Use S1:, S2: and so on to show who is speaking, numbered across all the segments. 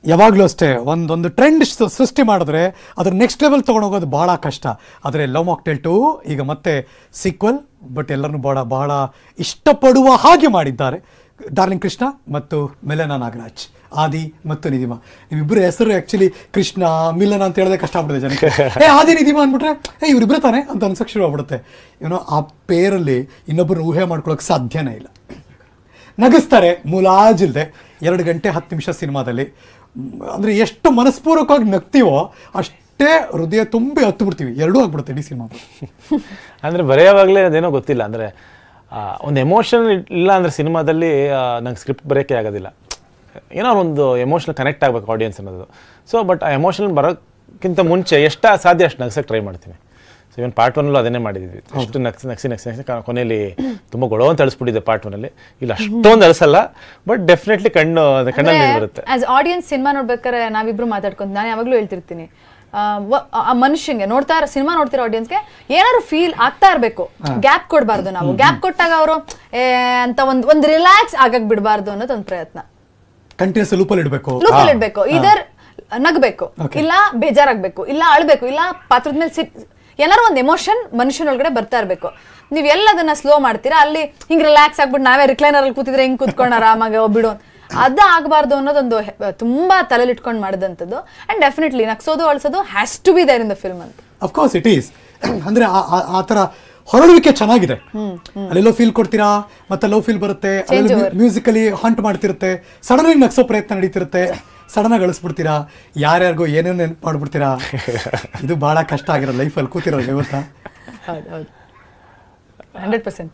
S1: ಯಾವಾಗಲೂ ಅಷ್ಟೇ ಒಂದೊಂದು ಟ್ರೆಂಡ್ ಸೃಷ್ಟಿ ಮಾಡಿದ್ರೆ ಅದ್ರ ನೆಕ್ಸ್ಟ್ ಲೆವೆಲ್ ತೊಗೊಂಡೋಗೋದು ಭಾಳ ಕಷ್ಟ ಆದರೆ ಲವ್ ಮಾಕ್ಟೇಲ್ ಟು ಈಗ ಮತ್ತೆ ಸೀಕ್ವಲ್ ಬಟ್ ಎಲ್ಲರನ್ನು ಭಾಳ ಬಹಳ ಇಷ್ಟಪಡುವ ಹಾಗೆ ಮಾಡಿದ್ದಾರೆ ಡಾರ್ಲಿಂಗ್ ಕೃಷ್ಣ ಮತ್ತು ಮಿಲನ ನಾಗರಾಜ್ ಆದಿ ಮತ್ತು ನಿಧಿಮ ನಿಮ್ಮಿಬ್ಬರ ಹೆಸರು ಆ್ಯಕ್ಚುಲಿ ಕೃಷ್ಣ ಮಿಲನ ಅಂತ ಹೇಳಿದ್ರೆ ಕಷ್ಟ ಆಗ್ಬಿಡುತ್ತೆ ಜನಕ್ಕೆ ಏ ಆದಿ ನಿಧಿಮ ಅಂದ್ಬಿಟ್ರೆ ಏ ಇವರಿಬ್ಬರೇ ತಾನೆ ಅಂತ ಅನ್ಸಕ್ಕೆ ಶುರು ಆಗ್ಬಿಡುತ್ತೆ ಏನೋ ಆ ಪೇರಲ್ಲಿ ಇನ್ನೊಬ್ಬರು ಊಹೆ ಮಾಡ್ಕೊಳ್ಳೋಕೆ ಸಾಧ್ಯನೇ ಇಲ್ಲ ನಗಿಸ್ತಾರೆ ಮುಲಾಜಿಲ್ದೆ ಎರಡು ಗಂಟೆ ಹತ್ತು ನಿಮಿಷ ಸಿನಿಮಾದಲ್ಲಿ ಮ್, ಅಂದ್ರೆ ಎಷ್ಟು ಮನಸ್ಪೂರ್ವಕವಾಗಿ ನಗ್ತೀವೋ ಅಷ್ಟೇ ಹೃದಯ ತುಂಬಿ ಹತ್ತು ಬಿಡ್ತೀವಿ ಎರಡೂ ಆಗ್ಬಿಡುತ್ತೆ ಇಡೀ ಸಿನಿಮಾ
S2: ಅಂದರೆ ಬರೆಯೋವಾಗಲೇ ಅದೇನೋ ಗೊತ್ತಿಲ್ಲ ಅಂದರೆ ಒಂದು ಎಮೋಷನ್ ಇಲ್ಲ ಅಂದರೆ ಸಿನಿಮಾದಲ್ಲಿ ನಂಗೆ ಸ್ಕ್ರಿಪ್ಟ್ ಬರೆಯೋಕ್ಕೆ ಆಗೋದಿಲ್ಲ ಏನೋ ಒಂದು ಎಮೋಷನಲ್ ಕನೆಕ್ಟ್ ಆಗಬೇಕು ಆಡಿಯನ್ಸ್ ಅನ್ನೋದು ಸೊ ಬಟ್ ಆ ಎಮೋಷನಲ್ ಬರೋಕ್ಕಿಂತ ಮುಂಚೆ ಎಷ್ಟು ಸಾಧ್ಯ ಅಷ್ಟು ನಗ್ಸಕ್ಕೆ ಟ್ರೈ ಮಾಡ್ತೀನಿ ಸೊ ಇವನ್ ಪಾರ್ಟ್ ಒನ್ನಲ್ಲೂ ಅದನ್ನೇ ಮಾಡಿದ್ವಿ ಅಷ್ಟು ನಗ್ಸಿ ನಗ್ಸಿ ನಗ್ಸಿ ನಗ್ಸಿ ಕ- ಕೊನೆಯಲ್ಲಿ ತುಂಬ ಗೊಳೋ ಅಂತ ಅಳಿಸ್ಬಿಟ್ಟಿದ್ದೆ ಪಾರ್ಟ್ ಒನ್ನಲ್ಲಿ ಇಲ್ಲಿ ಅಷ್ಟೊಂದು ಅಳಿಸಲ್ಲ ಬಟ್ ಡೆಫಿನೆಟ್ಲಿ ಕಣ್ಣು ಅದು ಕಣ್ಣಲ್ಲಿ ನೀರು ಬರುತ್ತೆ
S3: ಆಸ್ ಆಡಿಯನ್ಸ್ ಸಿನಿಮಾ ನೋಡ್ಬೇಕಾದ್ರೆ ನಾವಿಬ್ರು ಮಾತಾಡ್ಕೊಂತ ನಾನು ಯಾವಾಗ್ಲೂ ಹೇಳ್ತಿರ್ತೀನಿ ಆ, ವ- ಆ ಮನುಷ್ಯಂಗೆ ನೋಡ್ತಾ ಇರೋ ಸಿನಿಮಾ ನೋಡ್ತಿರೋ ಆಡಿಯನ್ಸ್ಗೆ ಏನಾದ್ರು ಫೀಲ್ ಆಗ್ತಾ ಇರಬೇಕು ಗ್ಯಾಪ್ ಕೊಡಬಾರ್ದು ನಾವು ಗ್ಯಾಪ್ ಕೊಟ್ಟಾಗ ಅವರು ಅಂತ ಒಂದ್ ಒಂದ್ ರಿಲ್ಯಾಕ್ಸ್ ಆಗಕ್ ಬಿಡಬಾರ್ದು ಅನ್ನೋದು ಒಂದು ಪ್ರಯತ್ನ
S1: ಕಂಟಿನ್ಯೂಸ್ ಲೂಪಲ್ಲಿ ಇಡಬೇಕು
S3: ಲೂಪಲ್ಲಿ ಇಡ್ಬೇಕು ಇದರ್ ನಗ್ಬೇಕು ಇಲ್ಲ ಬೇಜಾರಾಗ್ಬೇಕು ಇಲ್ಲ ಅಳ್ಬೇಕು ಇಲ್ಲ ಪಾತ್ರದ ಮೇಲೆ ಸಿಟ್ ಏನಾರು ಒಂದು ಎಮೋಷನ್ ಮನುಷ್ಯನೊಳಗಡೆ ಬರ್ತಾ ಇರ್ಬೇಕು ನೀವ್ ಎಲ್ಲದನ್ನ ಸ್ಲೋ ಮಾಡ್ತೀರಾ ಅಲ್ಲಿ ಹಿಂಗ್ ರಿಲ್ಯಾಕ್ಸ್ ಆಗ್ಬಿಟ್ಟು ನಾವೇ ರಿಕ್ಲೈನರ್ ಅಲ್ಲಿ ಕೂತಿದ್ರೆ ಹಿಂಗ್ ಕೂತ್ಕೊಂಡು ಆರಾಮಾಗಿ ಬಿಡು ಅದ ಆಗಬಾರ್ದು ಅನ್ನೋದೊಂದು ಹೆ- ತುಂಬಾ ತಲೆಲಿ ಇಟ್ಕೊಂಡು ಮಾಡಿದಂಥದ್ದು ಅಂಡ್ ಡೆಫಿನೆಟ್ಲಿ ನಗ್ಸೋದು ಅಳ್ಸೋದು has to be there in the film ಅಂತ
S1: ಅಫ್ಕೋರ್ಸ್ ಇಟ್ ಈಸ್ ಅಂದ್ರೆ ಆ- ಆ- ಆ ಥರ ಹೊರಡುವಿಕೆ ಚೆನ್ನಾಗಿದೆ ಅಲ್ಲೆಲ್ಲೋ ಫೀಲ್ ಕೊಡ್ತೀರಾ ಮತ್ತೆ ಲವ್ ಫೀಲ್ ಬರುತ್ತೆ ಮ್ಯೂಸಿಕಲಿ ಹಂಟ್ ಮಾಡ್ತಿರುತ್ತೆ ಸಡನ್ ಆಗಿ ನಗ್ಸೋ ಪ್ರಯತ್ನ ನಡೀತಿರುತ್ತೆ ಸಡನ್ ಆಗಿ ಅಳಿಸ್ಬಿಡ್ತೀರಾ ಯಾರ್ಯಾರಿಗೋ ಏನೇನು ನೆನ್ಪು ಮಾಡ್ಬಿಡ್ತೀರಾ ಇದು ಬಹಳ ಕಷ್ಟ ಆಗಿರೋ ಲೈಫಲ್ಲಿ ಕೂತಿರೋದು ಇವತ್ತಾ
S3: ಹೌದು ಹೌದು ಹಂಡ್ರೆಡ್ ಪರ್ಸೆಂಟ್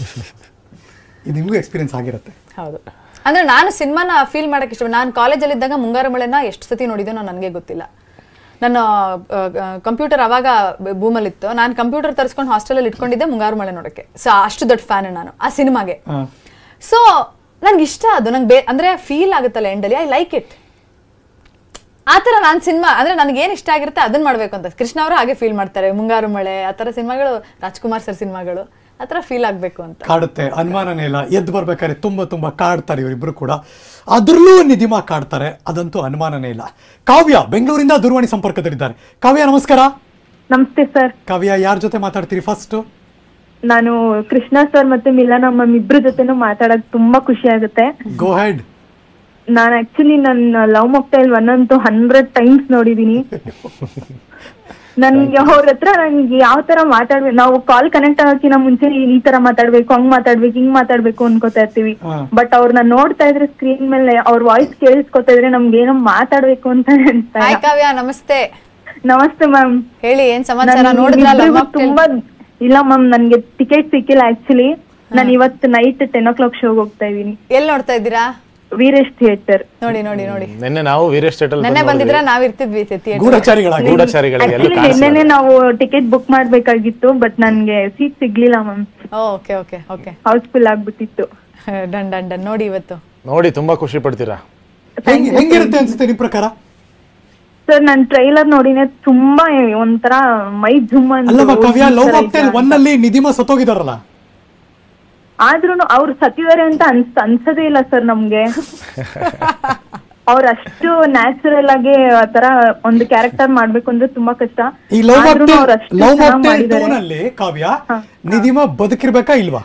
S1: ಇದು ನಿಮಗೂ ಎಕ್ಸ್ಪೀರಿಯನ್ಸ್ ಆಗಿರುತ್ತೆ
S3: ಹೌದು ಅಂದ್ರೆ ನಾನು ಸಿನಿಮಾನ ಫೀಲ್ ಮಾಡಕ್ಕೆ ಇಷ್ಟ ನಾನು ಕಾಲೇಜಲ್ಲಿ ಇದ್ದಾಗ ಮುಂಗಾರು ಮಳೆನ ಎಷ್ಟು ಸತಿ ನೋಡಿದೆನೋ ನನಗೆ ಗೊತ್ತಿಲ್ಲ ನನ್ನ ಕಂಪ್ಯೂಟರ್ ಅವಾಗ ಬೂಮಲ್ಲಿತ್ತು ನಾನು ಕಂಪ್ಯೂಟರ್ ತರಿಸ್ಕೊಂಡು ಹಾಸ್ಟೆಲಲ್ಲಿ ಇಟ್ಕೊಂಡಿದ್ದೆ ಮುಂಗಾರು ಮಳೆ ನೋಡಕ್ಕೆ ಸೊ ಅಷ್ಟು ದೊಡ್ಡ ಫ್ಯಾನ್ ನಾನು ಆ ಸಿನಿಮಾಗೆ
S1: ಹಾ.
S3: ಸೊ ನಂಗೆ ಇಷ್ಟ ಅದು ನಂಗೆ ಬೇ ಅಂದ್ರೆ ಫೀಲ್ ಆಗುತ್ತಲ್ಲ ಎಂಡಲ್ಲಿ ಐ ಲೈಕ್ ಇಟ್ ಆ ಥರ ನಾನು ಸಿನಿಮಾ ಅಂದ್ರೆ ನನಗೆ ಏನು ಇಷ್ಟ ಆಗಿರುತ್ತೆ ಅದನ್ನ ಮಾಡ್ಬೇಕು ಅಂತ ಕೃಷ್ಣ ಅವರು ಹಾಗೆ ಫೀಲ್ ಮಾಡ್ತಾರೆ ಮುಂಗಾರು ಮಳೆ ಆ ಥರ ಸಿನಿಮಾಗಳು ರಾಜ್ಕುಮಾರ್ ಸರ್ ಸಿನಿಮಾಗಳು ಆ ಥರ ಫೀಲ್ ಆಗಬೇಕು ಅಂತ
S1: ಕಾಡುತ್ತೆ ಅನುಮಾನನೇ ಇಲ್ಲ ಎದ್ದು ಬರ್ಬೇಕಾದ್ರೆ ತುಂಬ ತುಂಬ ಕಾಡ್ತಾರೆ ಇವರಿಬ್ರು ಕೂಡ ಅದ್ರಲ್ಲೂ ನಿಧಿಮಾ ಕಾಡ್ತಾರೆ ಅದಂತೂ ಅನುಮಾನನೇ ಇಲ್ಲ ಕಾವ್ಯ ಬೆಂಗಳೂರಿಂದ ದೂರವಾಣಿ ಸಂಪರ್ಕದಲ್ಲಿದ್ದಾರೆ ಕಾವ್ಯ ನಮಸ್ಕಾರ
S4: ನಮಸ್ತೆ ಸರ್
S1: ಕಾವ್ಯ ಯಾರ ಜೊತೆ ಮಾತಾಡ್ತೀರಿ ಫಸ್ಟ್
S4: ನಾನು ಕೃಷ್ಣ ಸರ್ ಮತ್ತೆ ಮಿಲನ ಮ್ಯಾಮ್ ಇಬ್ರ ಜೊತೆನೂ ಮಾತಾಡಕ್ ತುಂಬಾ ಖುಷಿ ಆಗುತ್ತೆ
S1: ಗೋ ಹೆಡ್
S4: ನಾನು ಆಕ್ಚುಲಿ ನನ್ನ ಲವ್ ಮೊಕ್ಟೈಲ್ ಒನ್ ಅಂತೂ ಹಂಡ್ರೆಡ್ ಟೈಮ್ಸ್ ನೋಡಿದೀನಿ ನನ್ಗೆ ಅವ್ರ ಹತ್ರ ನನ್ಗೆ ಯಾವ ತರ ಮಾತಾಡ್ಬೇಕು ನಾವು ಕಾಲ್ ಕನೆಕ್ಟ್ ಆಗೋಕ್ಕಿಂತ ಮುಂಚೆ ಈ ತರ ಮಾತಾಡ್ಬೇಕು ಹಂಗ್ ಮಾತಾಡ್ಬೇಕು ಹಿಂಗ್ ಮಾತಾಡ್ಬೇಕು ಅನ್ಕೋತಾ ಇರ್ತೀವಿ
S1: ಹಾ.
S4: ಬಟ್ ಅವ್ರನ್ನ ನೋಡ್ತಾ ಇದ್ರೆ ಸ್ಕ್ರೀನ್ ಮೇಲೆ ಅವ್ರ ವಾಯ್ಸ್ ಕೇಳಿಸ್ಕೊತಾ ಇದ್ರೆ ನಮ್ಗೆ ಏನೋ ಮಾತಾಡ್ಬೇಕು ಅಂತ ಅನ್ಸ್ತಾ
S3: ಹಾಯ್
S4: ಇಲ್ಲ.
S3: ಕಾವ್ಯ ನಮಸ್ತೆ
S4: ನಮಸ್ತೆ ಮ್ಯಾಮ್
S3: ಹೇಳಿ ಏನ್ ಸಮಾಚಾರ
S4: ನನ್
S3: ನೋಡಿದ್ರಲ್ಲ
S4: ಇಬ್ರಿಗೂ
S3: mocktail?
S4: ತುಂಬಾ ಇಲ್ಲ ಮ್ಯಾಮ್ ನನ್ಗೆ ಟಿಕೆಟ್ ಸಿಕ್ಕಿಲ್ಲ ಆಕ್ಚುಲಿ ನಾನು ಇವತ್ತು ನೈಟ್ ಟೆನ್ ಓ ಕ್ಲಾಕ್ ಶೋಗ್ ಹೋಗ್ತಾ ಇದೀನಿ
S3: ಎಲ್ಲಿ ನೋಡ್ತಾ ಇದ್ದೀರಾ
S4: ವೀರೇಶ್ ಥಿಯೇಟರ್
S3: ನೋಡಿ ನೋಡಿ ನೋಡಿ
S2: ನಿನ್ನೆ ನಾವು ವೀರೇಶ್ ಥಿಯೇಟರ್
S3: ನೆನ್ನೆ ಬಂದಿದ್ರ ನಾವ್ ಇರ್ತಿದ್ವಿ theatre.
S1: ಗೂಢಚಾರಿಗಳಾಗಿ
S2: ಗೂಢಚಾರಿಗಳಿಗೆ ಎಲ್ಲೂ
S4: ಆಕ್ಚುಲಿ ನಿನ್ನೆನೆ ನಾವು ಟಿಕೆಟ್ ಬುಕ್ ಮಾಡ್ಬೇಕಾಗಿತ್ತು ಬಟ್ ನನ್ಗೆ ಸೀಟ್ ಸಿಗ್ಲಿಲ್ಲ ma'am
S3: okay okay okay
S4: housefull ಆಗ್ಬಿಟ್ಟಿತ್ತು
S3: ಡನ್ ಡನ್ ಡನ್ ನೋಡಿ ಇವತ್ತು
S2: ನೋಡಿ ತುಂಬಾ ಖುಷಿ ಪಡ್ತೀರಾ
S1: ಹೆಂಗ್ ಹೆಂಗಿರುತ್ತೆ ಅನ್ಸುತ್ತೆ ನಿಮ್ ಪ್ರಕಾರ
S4: ಸರ್ ನನ್ ಟ್ರೈಲರ್ ನೋಡಿನೇ ತುಂಬಾ ಒಂಥರ ಮೈ ಜುಮ್
S1: ಅಲ್ಲಮ್ಮ ಕಾವ್ಯ ಲವ್
S4: ಅಂತ
S1: ಮಾಕ್ಟೇಲ್ ಒನ್ ಅಲ್ಲಿ ನಿಧಿಮಾ ಸತ್ತೋಗಿದಾರಲ್ಲ
S4: ಆದ್ರೂ ಅವ್ರು ಸತ್ತಿದ್ದಾರೆ ಅಂತ ಅನ್ಸ್ ಅನ್ಸದೇ ಇಲ್ಲ ಸರ್ ನಮ್ಗೆ ಅವ್ರ ಅಷ್ಟು ನ್ಯಾಚುರಲ್ ಆಗಿ ಆತರ ಒಂದು ಕ್ಯಾರೆಕ್ಟರ್ ಮಾಡ್ಬೇಕು ಅಂದ್ರೆ ತುಂಬಾ ಕಷ್ಟ
S1: ಈ ಲವ್
S4: ಆದ್ರೂನು
S1: ಮಾಕ್ಟೇಲ್
S4: ಅವ್ರು ಅಷ್ಟು
S1: ಲವ್
S4: ಚೆನ್ನಾಗ್
S1: ಮಾಕ್ಟೇಲ್ ಟೂ
S4: ಮಾಡಿದ್ದಾರೆ
S1: ನಲ್ಲಿ ಕಾವ್ಯ ನಿಧಿಮಾ ಬದುಕಿರ್ಬೇಕಾ ಇಲ್ವಾ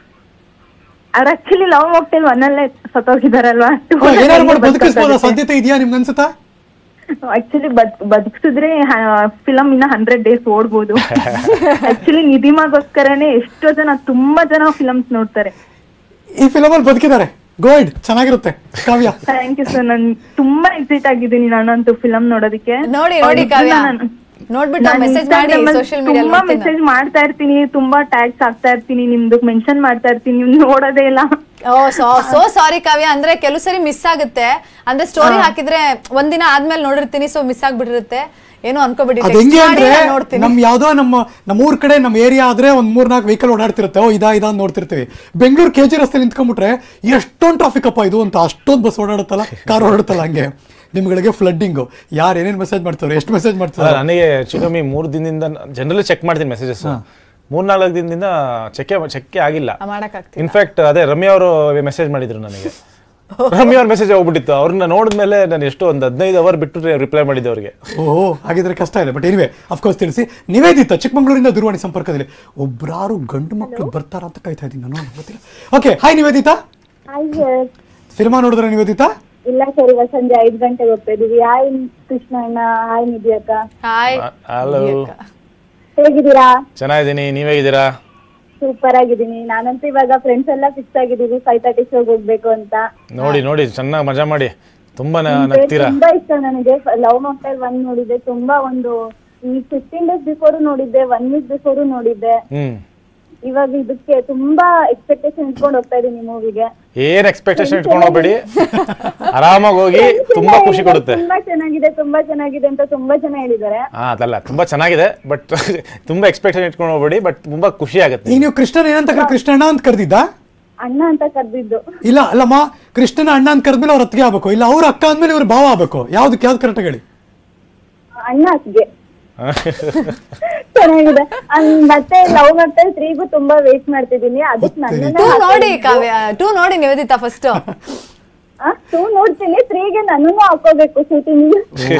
S4: ಅವ್ರು ಆಕ್ಚುಲಿ ಲವ್ ಮಾಕ್ಟೇಲ್ ಒನ್ ಅಲ್ಲೇ ಸತ್ತೋಗಿದಾರಲ್ವಾ
S1: ಓ, ಏನಾದ್ರು ಮಾಡಿ ಬದುಕಿಸ್ಬೋದ ಸಾಧ್ಯತೆ ಇದೆಯಾ ನಿಮ್ಗೆ ಅನ್ಸುತ್ತಾ
S4: ಆಕ್ಚುಲಿ ಬದ್ ಬದುಕಿಸಿದ್ರೆ ಫಿಲಮ್ ಇನ್ನ ಹಂಡ್ರೆಡ್ ಡೇಸ್ ಓಡ್ಬೋದು ಆಕ್ಚುಲಿ ನಿಧಿಮಾಗೋಸ್ಕರನೇ ಎಷ್ಟೋ ಜನ ತುಂಬಾ ಜನ ಫಿಲಮ್ಸ್ ನೋಡ್ತಾರೆ
S1: ಈ ಫಿಲಮ್ ಅಲ್ಲಿ ಬದುಕಿದ್ದಾರೆ ಗೋಲ್ಡ್ ಚೆನ್ನಾಗಿರುತ್ತೆ ಕಾವ್ಯ
S4: ಥ್ಯಾಂಕ್ ಯು ಸರ್ ನನ್ ತುಂಬಾ ಎಕ್ಸೈಟ್ ಆಗಿದ್ದೀನಿ ನಾನಂತೂ ಫಿಲಮ್ ನೋಡೋದಕ್ಕೆ
S3: ನೋಡಿ ನೋಡಿ ಕಾವ್ಯ ನೋಡ್ಬಿಟ್ಟು ಮೆಸೇಜ್ ಮಾಡಿ ಸೋಶಿಯಲ್ ಮೀಡಿಯಾ
S4: ತುಂಬಾ ಮೆಸೇಜ್ ಮಾಡ್ತಾ ಇರ್ತೀನಿ ತುಂಬಾ ಟ್ಯಾಗ್ಸ್ ಆಗ್ತಾ ಇರ್ತೀನಿ ನಿಮ್ದು ಮೆನ್ಷನ್ ಮಾಡ್ತಾ ಇರ್ತೀನಿ ನೀವು ನೋಡೋದೇ ಇಲ್ಲ
S3: ಓ ಸೋ ಸೋ ಸಾರಿ ಕಾವ್ಯ ಅಂದ್ರೆ ಕೆಲವು ಸರಿ ಮಿಸ್ ಆಗುತ್ತೆ ಅಂದ್ರೆ ಸ್ಟೋರಿ ಹಾಕಿದ್ರೆ ಒಂದಿನ ಆದ್ಮೇಲೆ ನೋಡಿರ್ತೀನಿ ಸೊ ಮಿಸ್ ಆಗ್ಬಿಟ್ಟಿರುತ್ತೆ ಏನೋ ಅನ್ಕೋಬಿಡಿ
S1: ಅದ್ ಹೆಂಗೆ ಅಂದ್ರೆ
S3: ನೋಡ್ತೀನಿ
S1: ನಮ್ ಯಾವ್ದೋ ನಮ್ಮ ನಮ್ಮ ಊರ್ ಕಡೆ ನಮ್ಮ ಏರಿಯಾ ಆದ್ರೆ ಒಂದ್ ಮೂರ್ ನಾಲ್ಕು ವೆಹಿಕಲ್ ಓಡಾಡ್ತಿರುತ್ತೆ ಓ ಇದಾ ಇದಾ ಅಂತ ನೋಡ್ತಿರ್ತೀವಿ ಬೆಂಗಳೂರು ಕೆ ಜಿ ರಸ್ತೆ ನಿಂತ್ಕೊಂಡ್ಬಿಟ್ರೆ ಎಷ್ಟೊಂದು ಟ್ರಾಫಿಕ್ ಅಪ್ಪ ಇದು ಅಂತ ಅಷ್ಟೊಂದು ಬಸ್ ಓಡಾಡುತ್ತಲ್ಲ ಕಾರ್ ಓಡಾಡುತ್ತಲ್ಲ ಹಂಗೆ ನಿಮ್ಗಳಿಗೆ ಫ್ಲಡ್ಡಿಂಗು ಯಾರು ಏನೇನ್ ಮೆಸೇಜ್ ಮಾಡ್ತಾರೆ ಎಷ್ಟು ಮೆಸೇಜ್
S2: ಅಲ್ಲ,
S1: ಮಾಡ್ತಾರೆ
S2: ನನಗೆ ಹೆಚ್ಚು ಕಮ್ಮಿ ಮೂರು ದಿನದಿಂದ ಜನರಲಿ ಚೆಕ್ ಮಾಡ್ತೀನಿ ಮೆಸೇಜಸ್ ಮೂರ್ನಾಲ್ಕು ದಿನದಿಂದ ಚೆಕ್ ಚೆಕ್ಕೆ ಆಗಿಲ್ಲ
S3: ಮಾಡಕ್ ಆಗ್ತಿಲ್ಲ
S2: ಇನ್ಫ್ಯಾಕ್ಟ್ ಅದೇ ರಮ್ಯಾ ಅವರು ಮೆಸೇಜ್ ಮಾಡಿದ್ರು ನನಗೆ ರಮ್ಯ ಅವ್ರ ಮೆಸೇಜ್ ಹೋಗ್ಬಿಟ್ಟಿತ್ತು ಅವ್ರನ್ನ ನೋಡಿದ್ಮೇಲೆ ನಾನು ಎಷ್ಟು ಒಂದು ಹದಿನೈದು ಅವರ್ ಬಿಟ್ಟು ರಿಪ್ಲೈ ಮಾಡಿದ್ದೆ ಅವ್ರಿಗೆ
S1: ಓಹೋ ಹಾಗಿದ್ರೆ ಕಷ್ಟ ಇಲ್ಲ ಬಟ್ ಎನಿವೆ ಅಫ್ಕೋರ್ಸ್ ತಿಳಿಸಿ ನಿವೇದಿತ ಚಿಕ್ಕಮಗಳೂರಿಂದ ದೂರವಾಣಿ ಸಂಪರ್ಕದಲ್ಲಿ ಒಬ್ರಾರು ಗಂಡು ಮಕ್ಕಳು ಬರ್ತಾರ ಅಂತ ಕಾಯ್ತಾ ಇದ್ದೀನಿ ನಾನು ಗೊತ್ತಿಲ್ಲ okay hi Niveditha
S5: hi sir
S1: cinema ನೋಡಿದ್ರೆ ನಿವೇದಿತಾ
S5: ಇಲ್ಲ ಸರ್ ಇವತ್ತು ಸಂಜೆ ಐದು ಗಂಟೆಗೆ ಹೋಗ್ತಾ ಇದೀವಿ ಹಾಯ್ ಕೃಷ್ಣಣ್ಣ ಹಾಯ್ ನಿಧಿ ಅಕ್ಕ
S3: ಹಾಯ್
S2: ಹಲೋ
S5: ಹೇಗಿದ್ದೀರಾ
S2: ಚೆನ್ನಾಗಿದ್ದೀನಿ ನೀವೇ ಇದ್ದೀರಾ
S5: ಸೂಪರ್ ಆಗಿದ್ದೀನಿ ನಾನಂತೂ ಇವಾಗ ಫ್ರೆಂಡ್ಸ್ ಎಲ್ಲ ಫಿಕ್ಸ್ ಆಗಿದ್ದೀವಿ ಫೈವ್ ತರ್ಟಿ ಶೋಗ್ ಹೋಗ್ಬೇಕು ಅಂತ
S2: ನೋಡಿ ನೋಡಿ ಚೆನ್ನಾಗಿ ಮಜಾ ಮಾಡಿ ತುಂಬಾ ನ-
S5: ಮತ್ತೆ
S2: ನಗ್ತೀರಾ
S5: ತುಂಬಾ ಇಷ್ಟ ನನಗೆ ಲವ್ ಮಾಕ್ಟೈಲ್ ಒನ್ ನೋಡಿದ್ದೆ ತುಂಬಾ ಒಂದು ಈ ಫಿಫ್ಟೀನ್ ಡೇಸ್ ಬಿಫೋರು ನೋಡಿದ್ದೆ ಒನ್ ವೀಕ್ ಬಿಫೋರು ನೋಡಿದ್ದೆ
S2: ಹ್ಮ್
S5: ಇವಾಗ ಇದಕ್ಕೆ ತುಂಬಾ ಎಕ್ಸ್ಪೆಕ್ಟೇಷನ್ ಇಟ್ಕೊಂಡು ಹೋಗ್ತಾ ಇದೀನಿ ಮೂವಿಗೆ
S2: ಏನ್ ಎಕ್ಸ್ಪೆಕ್ಟೇಷನ್ ಇಟ್ಕೊಂಡು ಹೋಗ್ಬೇಡಿ ಆರಾಮಾಗಿ ಹೋಗಿ ತುಂಬಾ ಖುಷಿ ಕೊಡುತ್ತೆ
S5: ತುಂಬಾ ಚೆನ್ನಾಗಿದೆ ತುಂಬಾ ಚೆನ್ನಾಗಿದೆ ಅಂತ ತುಂಬಾ ಜನ ಹೇಳಿದ್ದಾರೆ
S2: ಹಾ ಅದಲ್ಲ ತುಂಬಾ ಚೆನ್ನಾಗಿದೆ ಬಟ್ ತುಂಬಾ ಎಕ್ಸ್ಪೆಕ್ಟೇಷನ್ ಇಟ್ಕೊಂಡು ಹೋಗ್ಬೇಡಿ ಬಟ್ ತುಂಬಾ ಖುಷಿ ಆಗುತ್ತೆ
S1: ಈಗ ನೀವು ಕೃಷ್ಣನ್ ಏನಂತ ಕರ್- ಕೃಷ್ಣಣ್ಣ ಅಂತ ಕರೆದಿದ್ದ
S5: ಅಣ್ಣ ಅಂತ ಕರೆದಿದ್ದು
S1: ಇಲ್ಲ ಅಲ್ಲಮ್ಮ ಕೃಷ್ಣನ ಅಣ್ಣ ಅಂತ ಕರೆದ್ಮೇಲೆ ಅವ್ರ ಅತ್ತಿಗೆ ಆಗ್ಬೇಕು ಇಲ್ಲ ಅವ್ರ ಅಕ್ಕ ಅಂದ್ಮೇಲೆ ಇವ್ರ ಭಾವ ಆಗ್ಬೇಕು ಯಾವ್ದಕ್ಕೆ ಯಾವ್ದು ಕರೆಕ್ಟ್ ಹೇಳಿ
S5: ಅಣ್ಣ ಅತ್ತಿಗೆ ಚೆನ್ನಾಗಿದೆ ಅನ್- ಮತ್ತೆ ಲವ್ ಮತ್ತೆ ತ್ರೀಗೂ ತುಂಬಾ ವೇಟ್ ಮಾಡ್ತಿದ್ದೀನಿ ಅದಕ್ಕೆ ನನ್ನನ್ನ
S3: ಟೂ ನೋಡಿ ಕಾವ್ಯ ಟೂ ನೋಡಿ ನಿವೇದಿತಾ ಫಸ್ಟ್
S5: ಟೂ ನೋಡ್ತೀನಿ ತ್ರೀಗೆ ನನ್ನನ್ನು ಹಾಕೋಬೇಕು shooting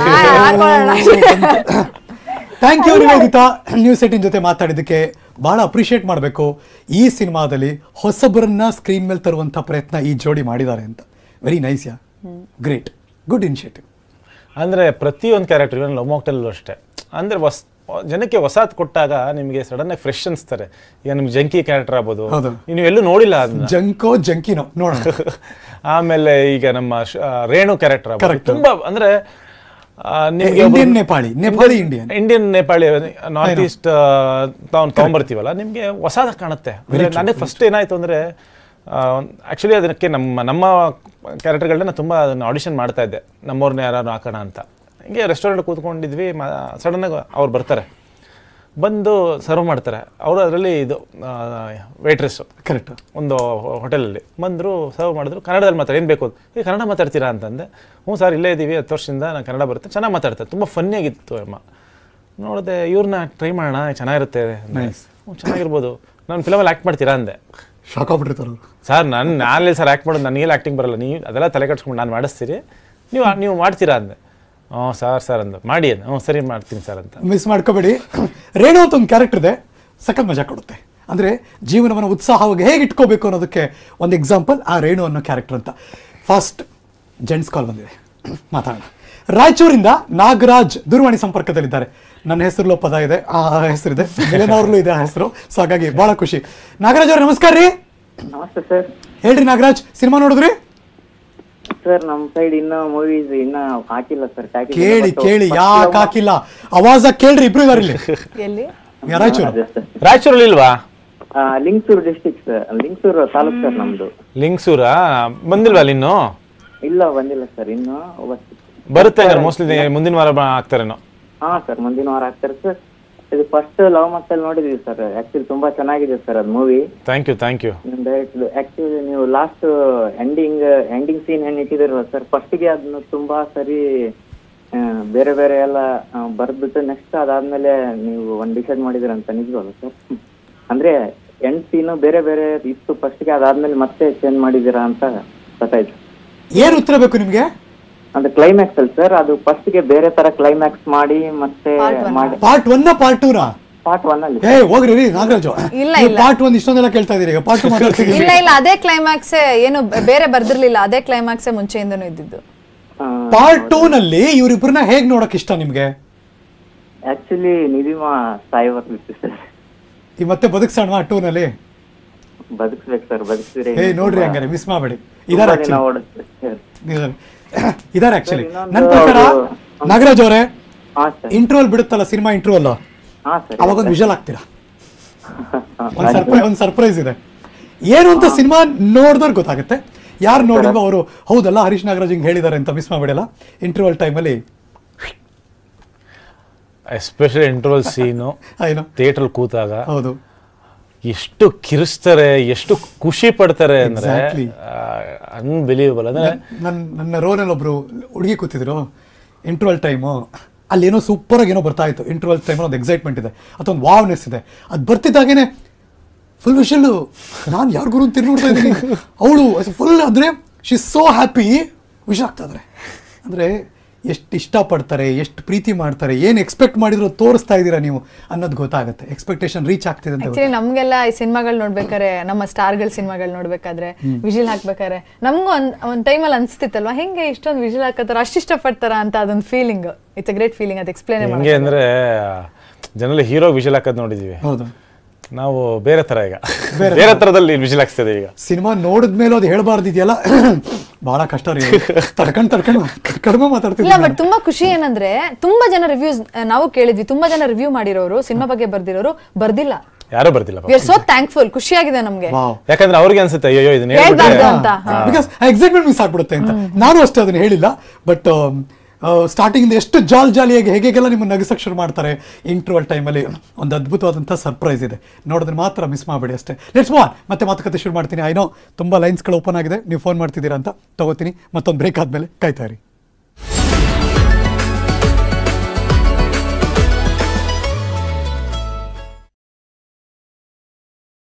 S1: thank you Niveditha news eighteen ಜೊತೆ ಮಾತಾಡಿದ್ದಕ್ಕೆ ಬಹಳ ಅಪ್ರಿಷಿಯೇಟ್ ಮಾಡಬೇಕು ಈ ಸಿನಿಮಾದಲ್ಲಿ ಹೊಸಬರನ್ನ ಸ್ಕ್ರೀನ್ ಮೇಲೆ ತರುವಂತ ಪ್ರಯತ್ನ ಈ ಜೋಡಿ ಮಾಡಿದ್ದಾರೆ ಅಂತ very nice yeah great good initiative
S2: ಅಂದ್ರೆ ಪ್ರತಿಯೊಂದು ಕ್ಯಾರೆಕ್ಟರ್ ಇವನ್ ಲವ್ ಮಾಕ್ಟೆಲ್ಲೂ ಅಷ್ಟೇ ಅಂದ್ರೆ ಹೊಸ ಜನಕ್ಕೆ ಹೊಸಾದ್ ಕೊಟ್ಟಾಗ ನಿಮಗೆ ಸಡನ್ ಆಗಿ ಫ್ರೆಶ್ ಅನ್ಸ್ತಾರೆ ಈಗ ನಿಮ್ಗೆ ಜಂಕಿ ಕ್ಯಾರೆಕ್ಟರ್ ಆಗ್ಬೋದು
S1: ಹೌದು.
S2: ನೀವು ಎಲ್ಲೂ ನೋಡಿಲ್ಲ ಅದನ್ನ
S1: ಜಂಕೋ ಜಂಕಿನೋ ನೋಡೋಣ
S2: ಆಮೇಲೆ ಈಗ ನಮ್ಮ ಶ- ಆ, ರೇಣು ಕ್ಯಾರೆಕ್ಟರ್
S1: Correct.
S2: ತುಂಬಾ ಅಂದ್ರೆ ಆ, ನಿಮ್ಗೆ
S1: Indian Nepali Nepali Indian
S2: Indian Nepali north east ತಾವು ತಗೊಂಬರ್ತೀವಲ್ಲ ನಿಮ್ಗೆ ಹೊಸದ ಕಾಣುತ್ತೆ ಅಂದ್ರೆ ನನಗೆ ಫಸ್ಟ್ ಏನಾಯ್ತು ಅಂದ್ರೆ ಆಕ್ಚುಲಿ ಅದಕ್ಕೆ ನಮ್ಮ ನಮ್ಮ ಕ್ಯಾರೆಕ್ಟರ್ಗಳನ್ನ ನಾನು ತುಂಬ ಅದನ್ನ ಆಡಿಷನ್ ಮಾಡ್ತಾ ಇದ್ದೆ ನಮ್ಮವ್ರನ್ನ ಯಾರು ಹಾಕೋಣ ಅಂತ ಹಿಂಗೆ ರೆಸ್ಟೋರೆಂಟ್ ಕೂತ್ಕೊಂಡಿದ್ವಿ ಸಡನ್ನಾಗಿ ಅವ್ರು ಬರ್ತಾರೆ ಬಂದು ಸರ್ವ್ ಮಾಡ್ತಾರೆ ಅವರು ಅದರಲ್ಲಿ ಇದು ವೇಟ್ರೆಸ್ಸು
S1: ಕರೆಕ್ಟ್
S2: ಒಂದು ಹೋಟೆಲಲ್ಲಿ ಬಂದರು ಸರ್ವ್ ಮಾಡಿದ್ರು ಕನ್ನಡದಲ್ಲಿ ಮಾತಾಡಿ ಏನು ಬೇಕು ಈ ಕನ್ನಡ ಮಾತಾಡ್ತೀರಾ ಅಂತಂದೆ ಹ್ಞೂ ಸರ್ ಇಲ್ಲೇ ಇದ್ದೀವಿ ಹತ್ತು ವರ್ಷದಿಂದ ನಾನು ಕನ್ನಡ ಬರುತ್ತೆ ಚೆನ್ನಾಗಿ ಮಾತಾಡ್ತಾರೆ ತುಂಬ ಫನ್ನಿಯಾಗಿತ್ತು ಅಮ್ಮ ನೋಡಿದೆ ಇವ್ರನ್ನ ಟ್ರೈ ಮಾಡೋಣ ಚೆನ್ನಾಗಿರುತ್ತೆ ಹ್ಞೂ ಚೆನ್ನಾಗಿರ್ಬೋದು ನಾನು ಫಿಲಮಲ್ಲಿ ಆ್ಯಕ್ಟ್ ಮಾಡ್ತೀರಾ ಅಂದೆ
S1: ಶಾಕ್ ಆಗ್ಬಿಟ್ಟಿರ್ತಾರ
S2: ಸರ್ ನಾನು ನಾನೇ ಸರ್ ಆ್ಯಕ್ಟ್ ಮಾಡೋದು ನನಗೆಲ್ಲ ಆ್ಯಕ್ಟಿಂಗ್ ಬರಲ್ಲ ನೀವು ಅದೆಲ್ಲ ತಲೆ ಕಟ್ಸ್ಕೊಂಡು ನಾನು ಮಾಡಿಸ್ತೀರಿ ನೀವು ನೀವು ಮಾಡ್ತೀರಾ ಅಂದೆ ಹ್ಞೂ ಸರ್ ಸರ್ ಅಂದು ಮಾಡಿ ಅಂದೆ ಹ್ಞೂ ಸರಿ ಮಾಡ್ತೀನಿ ಸರ್ ಅಂತ
S1: ಮಿಸ್ ಮಾಡ್ಕೋಬೇಡಿ ರೇಣು ಅಂತ ಒಂದು ಕ್ಯಾರೆಕ್ಟರ್ ಇದೆ ಸಖತ್ ಮಜಾ ಕೊಡುತ್ತೆ ಅಂದ್ರೆ ಜೀವನವನ್ನು ಉತ್ಸಾಹವಾಗಿ ಹೇಗೆ ಇಟ್ಕೋಬೇಕು ಅನ್ನೋದಕ್ಕೆ ಒಂದು ಎಕ್ಸಾಂಪಲ್ ಆ ರೇಣು ಅನ್ನೋ ಕ್ಯಾರೆಕ್ಟರ್ ಅಂತ ಫಸ್ಟ್ ಜೆಂಟ್ಸ್ ಕಾಲ್ ಬಂದಿದೆ ಮಾತಾಡೋಣ ರಾಯಚೂರಿಂದ ನಾಗರಾಜ್ ದೂರವಾಣಿ ಸಂಪರ್ಕದಲ್ಲಿದ್ದಾರೆ ನನ್ನ ಹೆಸರಲ್ಲೂ ಪದ ಇದೆ ಆ ಹೆಸರಿದೆ ಅವ್ರಲ್ಲೂ ಇದೆ ಆ ಹೆಸರು ಸೊ ಹಾಗಾಗಿ ಬಹಳ ಖುಷಿ ನಾಗರಾಜ್ ಅವ್ರೆ ನಮಸ್ಕಾರ ರೀ
S6: ನಮಸ್ತೆ ಸರ್
S1: ಹೇಳ್ರಿ ನಾಗರಾಜ್ ಸಿನಿಮಾ ನೋಡಿದ್ರಿ
S6: ಸರ್ ನಮ್ ಸೈಡ್ ಇನ್ನ ಮೂವೀಸ್ ಇನ್ನ ಹಾಕಿಲ್ಲ ಸರ್
S1: ಕೇಳಿ ಕೇಳಿ ಯಾಕೆ ಹಾಕಿಲ್ಲ ಅವಾಜ ಕೇಳ್ರಿ ಇಬ್ರು ಇದಾರೆ ಇಲ್ಲಿ
S3: ಎಲ್ಲಿ
S1: ಯಾ, ರಾಯಚೂರು
S2: ರಾಯಚೂರಲ್ಲಿ ಇಲ್ವಾ
S6: Lingasugur district sir Lingasugur taluk sir ನಮ್ದು
S2: ಲಿಂಗ್ಸೂರಾ ಬಂದಿಲ್ವಾ ಅಲ್ಲಿ ಇನ್ನೂ
S6: ಇಲ್ಲ ಬಂದಿಲ್ಲ ಸರ್ ಇನ್ನು ಅವತ್ತು
S2: ಬರುತ್ತೆ ಮೋಸ್ಟ್ಲಿ ಮುಂದಿನ ವಾರ ಬ- ಆಗ್ತಾರೇನೋ
S6: ಹಾ ಸರ್ ಮುಂದಿನ ವಾರ ಆಗ್ತಾರೆ ಸರ್ ಇದು ಫಸ್ಟ್ ಲವ್ ಮಕ್ಕಳು ನೋಡಿದೀವಿ ಸರ್ ಆಕ್ಚುಲಿ ತುಂಬಾ ಚೆನ್ನಾಗಿದೆ ಸರ್ ಅದ್ movie
S2: thank you thank you
S6: actually ನೀವು ಲಾಸ್ಟ್ ಎಂಡಿಂಗ್ ಎಂಡಿಂಗ್ ಸೀನ್ ಏನ್ ಇಟ್ಟಿದಿರಲ್ಲ ಸರ್ ಫಸ್ಟಿಗೆ ಅದನ್ನ ತುಂಬಾ ಸರಿ ಆ, ಬೇರೆ ಬೇರೆ ಎಲ್ಲ ಬರ್ದ್ಬಿಟ್ಟು ನೆಕ್ಸ್ಟ್ ಅದಾದ್ಮೇಲೆ ನೀವು ಒಂದ್ ಡಿಸೈಡ್ ಮಾಡಿದಿರಂತ ನಿಜವಲ್ಲ ಸರ್ ಅಂದ್ರೆ ಎಂಡ್ ಸೀನು ಬೇರೆ ಬೇರೆ ಇತ್ತು ಫಸ್ಟ್ಗೆ ಅದಾದ್ಮೇಲೆ ಮತ್ತೆ ಚೇಂಜ್ ಮಾಡಿದೀರಾ ಅಂತ ಗೊತ್ತಾಯ್ತು
S1: ಏನ್ ಉತ್ತರ ಬೇಕು ನಿಮ್ಗೆ
S6: ಅಂದ್ರೆ ಕ್ಲೈಮ್ಯಾಕ್ಸ್ ಅಲ್ಲಿ ಸರ್ ಅದು ಫಸ್ಟ್ಗೆ ಬೇರೆ ತರ ಕ್ಲೈಮ್ಯಾಕ್ಸ್ ಮಾಡಿ ಮತ್ತೆ ಮಾಡಿ
S1: ಪಾರ್ಟ್ ಒನ್ ಪಾರ್ಟ್ ಟೂನಾ
S6: ಪಾರ್ಟ್ ಒನ್ ಅಲ್ಲಿ
S1: ಏ ಹೋಗ್ರಿ ರೀ ನಾಗರಾಜು
S3: ಇಲ್ಲ, ಇಲ್ಲ.
S1: ಪಾರ್ಟ್ ಒಂದ್ ಇಷ್ಟೊಂದೆಲ್ಲ ಕೇಳ್ತಾ ಇದೀರಿ ಈಗ ಪಾರ್ಟ್ ಟು ಮಾತಾಡ್ತೀವಿ
S3: ಇಲ್ಲ ಇಲ್ಲ ಅದೇ ಕ್ಲೈಮ್ಯಾಕ್ಸೇ ಏನು ಬ- ಬೇರೆ ಬರ್ದಿರ್ಲಿಲ್ಲ ಅದೇ ಕ್ಲೈಮ್ಯಾಕ್ಸೇ ಮುಂಚೆಯಿಂದನೂ ಇದ್ದಿದ್ದು
S6: ಆ,
S1: ಪಾರ್ಟ್ ಟೂ ನಲ್ಲಿ ಇವ್ರಿಬ್ರನ್ನ ಹೇಗ್ ನೋಡಕ್ ಇಷ್ಟ ನಿಮ್ಗೆ
S6: ಆಕ್ಚುಲಿ ನಿಧಿಮಾ ಸಾಯಿ ಬರ್ಬಿಟ್ಟು ಸರ್
S1: ಈ ಮತ್ತೆ ಬದುಕ್ಸೋಣ ಟೂ ನಲ್ಲಿ
S6: ಬದುಕ್ಬೇಕು ಸರ್ ಬದುಕಿದ್ರೆ
S1: ಏ ನೋಡ್ರಿ ಹಂಗಾರೆ ಮಿಸ್ ಮಾಡ್ಬೇಡಿ ಇದಾರೆ
S6: ತುಂಬಾ ದಿನ
S1: actually.
S6: ಓಡುತ್ತೆ ಸರ್.
S1: ಇದಾರೆ ಇದಾರೆ ಆಕ್ಚುಲಿ
S6: ಇನ್ನೊಂದು
S1: ನನ್ನ ಪ್ರಕಾರ
S6: ಅದು-
S1: ನಾಗರಾಜ್ ಅವರೇ
S6: ಹಾ ಸರ್
S1: ಇಂಟ್ರೋಲ್ ಬಿಡುತ್ತಲ್ಲ ಸಿನಿಮಾ ಇಂಟ್ರೋಲ್
S6: ಹಾ ಸರ್
S1: ಅವಾಗ ಒಂದು ವಿಜಲ್ ಆಗ್ತೀರಾ ಒಂದ್ ಸರ್ಪ್ರೈಸ್ ಒಂದ್ ಸರ್ಪ್ರೈಸ್ ಇದೆ ಏನು ಅಂತ ಸಿನಿಮಾ ನೋಡಿದವ್ರು ಗೊತ್ತಾಗುತ್ತೆ ಯಾರು ನೋಡಿಲ್ವೋ ಅವರು ಹೌದಲ್ಲ ಹರೀಶ್ ನಾಗರಾಜ್ ಹಿಂಗ್ ಹೇಳಿದ್ದಾರೆ ಅಂತ ಮಿಸ್ ಮಾಡ್ಬೇಡಲ್ಲ ಇಂಟರ್ವಲ್ ಟೈಮಲ್ಲಿ
S2: ಎಸ್ಪೆಷಲಿ ಇಂಟರ್ವಲ್ ಸೀನು
S1: ಏನು
S2: ಥಿಯೇಟ್ರಲ್ಲಿ ಕೂತಾಗ
S1: ಹೌದು
S2: ಎಷ್ಟು ಕಿರಿಸ್ತಾರೆ ಎಷ್ಟು ಖುಷಿ ಪಡ್ತಾರೆ ಅಂದ್ರೆ
S1: Exactly.
S2: ಅನ್ಬಿಲೀವಬಲ್ ಅಂದ್ರೆ
S1: ನನ್ನ ನನ್ನ ರೋನಲ್ಲಿ ಒಬ್ರು ಹುಡುಗಿ ಕೂತಿದ್ರು ಇಂಟರ್ವಲ್ ಟೈಮು ಅಲ್ಲೇನೋ ಸೂಪರ್ ಆಗಿ ಏನೋ ಬರ್ತಾ ಇತ್ತು ಇಂಟರ್ವಲ್ ಟೈಮ್ ಒಂದು ಎಕ್ಸೈಟ್ಮೆಂಟ್ ಇದೆ ಅಥವಾ ಒಂದು ವಾವ್ನೆಸ್ ಇದೆ ಅದು ಬರ್ತಿದ್ದಾಗೇನೆ ಫುಲ್ ವಿಷಲ್ಲು ನಾನು ಯಾರ ಗುರು ತಿರುಗಿ ನೋಡ್ತಾ ಇದ್ದೀನಿ ಅವಳು ಫುಲ್ ಅಂದ್ರೆ ಶಿ ಸೋ ಹ್ಯಾಪಿ ವಿಷ ಆಗ್ತಾ ಇದ್ದಾರೆ ಅಂದರೆ ಎಷ್ಟು ಇಷ್ಟಪಡ್ತಾರೆ ಎಷ್ಟು ಪ್ರೀತಿ ಮಾಡ್ತಾರೆ ಏನು ಎಕ್ಸ್ಪೆಕ್ಟ್ ಮಾಡಿದ್ರು ತೋರಿಸ್ತಾ ಇದ್ದೀರಾ ನೀವು ಅನ್ನೋದು ಗೊತ್ತಾಗುತ್ತೆ ಎಕ್ಸ್ಪೆಕ್ಟೇಷನ್ ರೀಚ್ ಆಗ್ತಿದೆ ಅಂತ
S3: ಆಕ್ಚುಲಿ ನಮ್ಗೆಲ್ಲ ಈ ಸಿನಿಮಾಗಳು ನೋಡ್ಬೇಕಾದ್ರೆ ನಮ್ಮ ಸ್ಟಾರ್ಗಳ ಸಿನಿಮಾಗಳು ನೋಡ್ಬೇಕಾದ್ರೆ ವಿಜಿಲ್ ಹಾಕ್ಬೇಕಾದ್ರೆ ನಮಗೂ ಒಂದ್ ಒಂದ್ ಟೈಮಲ್ಲಿ ಅನ್ಸ್ತಿತ್ತಲ್ವಾ ಹೆಂಗೆ ಇಷ್ಟೊಂದು ವಿಜಿಲ್ ಹಾಕತ್ತಾರ ಅಷ್ಟು ಇಷ್ಟಪಡ್ತಾರ ಅಂತ ಅದೊಂದು feeling it's a great feeling ಅದು ಎಕ್ಸ್ಪ್ಲೇನ್
S2: ಹೆಂಗೆ ಅಂದ್ರೆ ಜನರಲ್ಲಿ ಹೀರೋ ವಿಷಲ್ ಹಾಕೋದು ನೋಡಿದೀವಿ
S1: ಹೌದು
S2: ನಾವು ಬೇರೆ ತರ ಈಗ ಬೇರೆ ತರದಲ್ಲಿ ವಿಷಲ್ ಹಾಕ್ಸ್ತಿದೆ ಈಗ
S1: ಸಿನಿಮಾ ನೋಡಿದ್ಮೇಲೆ ಅದು ಹೇಳ್ಬಾರ್ದಿದೆಯಲ್ಲ ಬಹಳ ಕಷ್ಟ ರೀ ತಡ್ಕೊಂಡು ತಡ್ಕೊಂಡು ಕಡಿಮೆ
S3: ಇಲ್ಲ
S1: ಮಾತಾಡ್ತಿದ್ದೆ
S3: ಬಟ್ ತುಂಬಾ ಖುಷಿ ಏನಂದ್ರೆ ತುಂಬಾ ಜನ ರಿವ್ಯೂಸ್ ನಾವು ಕೇಳಿದ್ವಿ ತುಂಬಾ ಜನ ರಿವ್ಯೂ ಮಾಡಿರೋರು ಸಿನಿಮಾ ಬಗ್ಗೆ ಬರ್ದಿರೋರು ಬರ್ದಿಲ್ಲ
S2: ಯಾರೂ ಬರ್ತಿಲ್ಲ ಪಾಪ.
S3: ವಿ ಆರ್ ಸೋ ಥ್ಯಾಂಕ್ಫುಲ್ ಖುಷಿಯಾಗಿದೆ ನಮ್ಗೆ
S1: ವಾವ್
S2: ಯಾಕಂದ್ರೆ ಅವ್ರಿಗೆ ಅನ್ಸುತ್ತೆ ಅಯ್ಯೋ ಇದನ್ನ
S3: ಹೇಳ್ಬಾರ್ದು
S2: ಹೇಳ್ಬಿಟ್ರೆ
S3: ಅಂತ
S1: ಬಿಕಾಸ್ ಎಕ್ಸೈಟ್ಮೆಂಟ್ ಮಿಸ್ ಆಗ್ಬಿಡುತ್ತೆ ಅಂತ ನಾನು ಅಷ್ಟೇ ಅದನ್ನ ಹೇಳಿಲ್ಲ ಬಟ್ ಸ್ಟಾರ್ಟಿಂಗ್ ಎಷ್ಟು ಜಾಲ್ ಜಾಲಿಯಾಗಿ ಹೇಗೆಲ್ಲ ನಿಮ್ಮ ನಗಿಸಕ್ಕೆ ಶುರು ಮಾಡ್ತಾರೆ ಇಂಟರ್ವಲ್ ಟೈಮಲ್ಲಿ ಒಂದು ಅದ್ಭುತವಾದಂಥ ಸರ್ಪ್ರೈಸ್ ಇದೆ ನೋಡಿದ್ರೆ ಮಾತ್ರ ಮಿಸ್ ಮಾಡಬೇಡಿ ಅಷ್ಟೇ ಲೆಟ್ಸ್ ಮಾನ್ ಮತ್ತೆ ಮಾತುಕತೆ ಶುರು ಮಾಡ್ತೀನಿ ಐ ನೋ ತುಂಬ ಲೈನ್ಸ್ಗಳು ಓಪನ್ ಆಗಿದೆ ನೀವು ಫೋನ್ ಮಾಡ್ತಿದ್ದೀರಾ ಅಂತ ತಗೋತೀನಿ ಮತ್ತೊಂದು ಬ್ರೇಕ್ ಆದಮೇಲೆ ಕಾಯ್ತಾ ಇರಿ